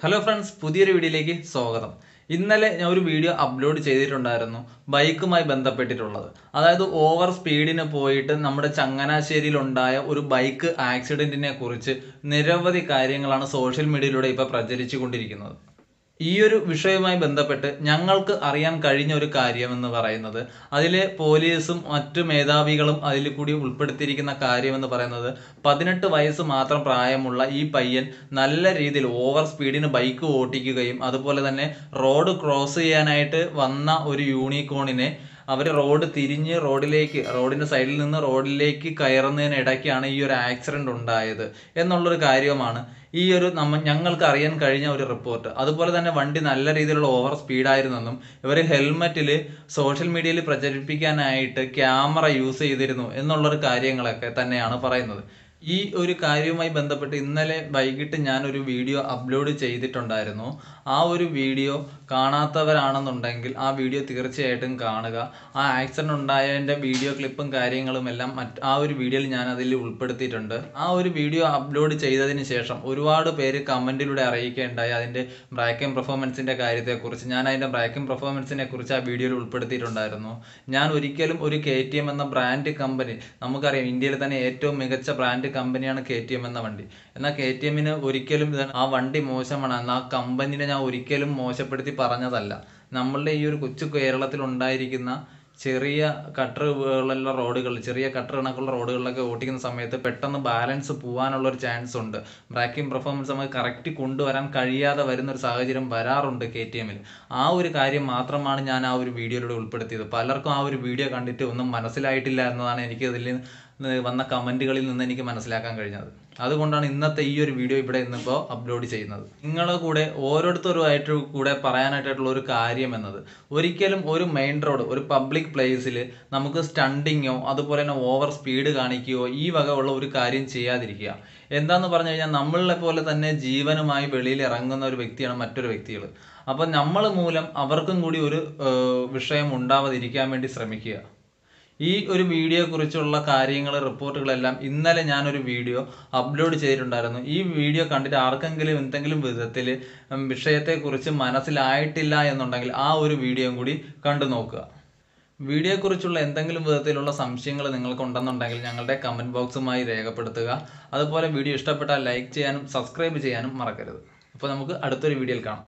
hello friends പുതിയൊരു വീഡിയോയിലേക്ക് സ്വാഗതം ഇന്നലെ ഞാൻ ഒരു വീഡിയോ അപ്ലോഡ് ചെയ്തിട്ടുണ്ടായിരുന്നു ബൈക്കുമായി ബന്ധപ്പെട്ടിട്ടുള്ളത് അതായത് ഓവർ സ്പീഡിന് പോയിട്ട് നമ്മുടെ ചങ്ങനാശ്ശേരിയിൽ ഉണ്ടായ ഒരു ബൈക്ക് ആക്സിഡന്റിനെ കുറിച്ച് നിരവധി കാര്യങ്ങളാണ് സോഷ്യൽ മീഡിയയിലൂടെ ഇപ്പോൾ പ്രചരിച്ചു കൊണ്ടിരിക്കുന്നത് ഈ ഒരു വിഷയവുമായി ബന്ധപ്പെട്ട് ഞങ്ങൾക്ക് അറിയാൻ കഴിഞ്ഞ ഒരു കാര്യം എന്ന് പറയുന്നത് അതിലെ പോലീസും മറ്റു മേധാവികളും അതിൽ കൂടി ഉൾപ്പെടുത്തിയിരിക്കുന്ന കാര്യം എന്ന് പറയുന്നത് പതിനെട്ട് വയസ്സ് മാത്രം പ്രായമുള്ള ഈ പയ്യൻ നല്ല രീതിയിൽ ഓവർ സ്പീഡിന് ബൈക്ക് ഓട്ടിക്കുകയും അതുപോലെ തന്നെ റോഡ് ക്രോസ് ചെയ്യാനായിട്ട് വന്ന ഒരു യൂണിക്കോണിനെ അവർ റോഡ് തിരിഞ്ഞ് റോഡിലേക്ക് റോഡിന്റെ സൈഡിൽ നിന്ന് റോഡിലേക്ക് കയറുന്നതിനിടയ്ക്കാണ് ഈ ഒരു ആക്സിഡന്റ് ഉണ്ടായത് എന്നുള്ളൊരു കാര്യമാണ് ഈ ഒരു നമ്മ ഞങ്ങൾക്ക് അറിയാൻ കഴിഞ്ഞ ഒരു റിപ്പോർട്ട് അതുപോലെ തന്നെ വണ്ടി നല്ല രീതിയിലുള്ള ഓവർ സ്പീഡായിരുന്നെന്നും ഇവർ ഹെൽമെറ്റിൽ സോഷ്യൽ മീഡിയയിൽ പ്രചരിപ്പിക്കാനായിട്ട് ക്യാമറ യൂസ് ചെയ്തിരുന്നു എന്നുള്ളൊരു കാര്യങ്ങളൊക്കെ തന്നെയാണ് പറയുന്നത് ഈ ഒരു കാര്യവുമായി ബന്ധപ്പെട്ട് ഇന്നലെ വൈകിട്ട് ഞാൻ ഒരു വീഡിയോ അപ്ലോഡ് ചെയ്തിട്ടുണ്ടായിരുന്നു ആ ഒരു വീഡിയോ കാണാത്തവരാണെന്നുണ്ടെങ്കിൽ ആ വീഡിയോ തീർച്ചയായിട്ടും കാണുക ആ ആക്സിഡന്റ് ഉണ്ടായതിൻ്റെ വീഡിയോ ക്ലിപ്പും കാര്യങ്ങളും എല്ലാം മറ്റ് ആ ഒരു വീഡിയോയിൽ ഞാൻ അതിൽ ഉൾപ്പെടുത്തിയിട്ടുണ്ട് ആ ഒരു വീഡിയോ അപ്ലോഡ് ചെയ്തതിന് ശേഷം ഒരുപാട് പേര് കമൻറ്റിലൂടെ അറിയിക്കുകയുണ്ടായി അതിൻ്റെ ബ്രാക്കിംഗ് പെർഫോമൻസിൻ്റെ കാര്യത്തെക്കുറിച്ച് ഞാൻ അതിൻ്റെ ബ്രാക്കിംഗ് പെർഫോമൻസിനെ കുറിച്ച് ആ വീഡിയോയിൽ ഉൾപ്പെടുത്തിയിട്ടുണ്ടായിരുന്നു ഞാൻ ഒരിക്കലും ഒരു കെ ടി എം എന്ന ബ്രാൻഡ് കമ്പനി നമുക്കറിയാം ഇന്ത്യയിൽ തന്നെ ഏറ്റവും മികച്ച ബ്രാൻഡ് കമ്പനിയാണ് കെ ടി എം എന്ന വണ്ടി എന്നാൽ കെ ടി എമ്മിന് ഒരിക്കലും ഇത് ആ വണ്ടി മോശമാണ് എന്നാൽ ആ കമ്പനിനെ ഞാൻ ഒരിക്കലും മോശപ്പെടുത്തി പറഞ്ഞതല്ല നമ്മളുടെ ഈ ഒരു കൊച്ചു കേരളത്തിൽ ഉണ്ടായിരിക്കുന്ന ചെറിയ കട്ടർ പോലുള്ള റോഡുകൾ ചെറിയ കട്ടർ കണക്കുള്ള റോഡുകളിലൊക്കെ ഓടിക്കുന്ന സമയത്ത് പെട്ടെന്ന് ബാലൻസ് പോകാനുള്ള ഒരു ചാൻസ് ഉണ്ട് ബ്രാക്കിംഗ് പെർഫോമൻസ് നമുക്ക് കറക്റ്റ് കൊണ്ടുവരാൻ കഴിയാതെ വരുന്ന ഒരു സാഹചര്യം വരാറുണ്ട് കെ ടി എമ്മിൽ ആ ഒരു കാര്യം മാത്രമാണ് ഞാൻ ആ ഒരു വീഡിയോയിലൂടെ ഉൾപ്പെടുത്തിയത് പലർക്കും ആ ഒരു വീഡിയോ കണ്ടിട്ട് ഒന്നും മനസ്സിലായിട്ടില്ല എന്നതാണ് എനിക്ക് ഇതിൽ വന്ന കമൻറ്റുകളിൽ നിന്ന് എനിക്ക് മനസ്സിലാക്കാൻ കഴിഞ്ഞത് അതുകൊണ്ടാണ് ഇന്നത്തെ ഈ ഒരു വീഡിയോ ഇവിടെ ഇന്നിപ്പോൾ അപ്ലോഡ് ചെയ്യുന്നത് നിങ്ങളുടെ കൂടെ ഓരോരുത്തരുമായിട്ട് കൂടെ പറയാനായിട്ടുള്ള ഒരു കാര്യം എന്നത് ഒരിക്കലും ഒരു മെയിൻ റോഡ് ഒരു പബ്ലിക് പ്ലേസിൽ നമുക്ക് സ്റ്റണ്ടിങ്ങോ അതുപോലെ തന്നെ ഓവർ സ്പീഡ് കാണിക്കുകയോ ഈ വക ഉള്ള ഒരു കാര്യം ചെയ്യാതിരിക്കുക എന്താന്ന് പറഞ്ഞു കഴിഞ്ഞാൽ നമ്മളെ പോലെ തന്നെ ജീവനുമായി വെളിയിൽ ഇറങ്ങുന്ന ഒരു വ്യക്തിയാണ് മറ്റൊരു വ്യക്തികൾ അപ്പം നമ്മൾ മൂലം അവർക്കും കൂടി ഒരു ഏഹ്, വിഷയം ഉണ്ടാവാതിരിക്കാൻ വേണ്ടി ശ്രമിക്കുക ഈ ഒരു വീഡിയോ കുറിച്ചുള്ള കാര്യങ്ങൾ റിപ്പോർട്ടുകളെല്ലാം ഇന്നലെ ഞാനൊരു വീഡിയോ അപ്ലോഡ് ചെയ്തിട്ടുണ്ടായിരുന്നു ഈ വീഡിയോ കണ്ടിട്ട് ആർക്കെങ്കിലും എന്തെങ്കിലും വിധത്തിൽ വിഷയത്തെക്കുറിച്ച് മനസ്സിലായിട്ടില്ല എന്നുണ്ടെങ്കിൽ ആ ഒരു വീഡിയോയും കൂടി കണ്ടു നോക്കുക വീഡിയോയെക്കുറിച്ചുള്ള എന്തെങ്കിലും വിധത്തിലുള്ള സംശയങ്ങൾ നിങ്ങൾക്കുണ്ടെന്നുണ്ടെങ്കിൽ ഞങ്ങളുടെ കമൻറ്റ് ബോക്സുമായി രേഖപ്പെടുത്തുക അതുപോലെ വീഡിയോ ഇഷ്ടപ്പെട്ടാൽ ലൈക്ക് ചെയ്യാനും സബ്സ്ക്രൈബ് ചെയ്യാനും മറക്കരുത് അപ്പോൾ നമുക്ക് അടുത്തൊരു വീഡിയോയിൽ കാണാം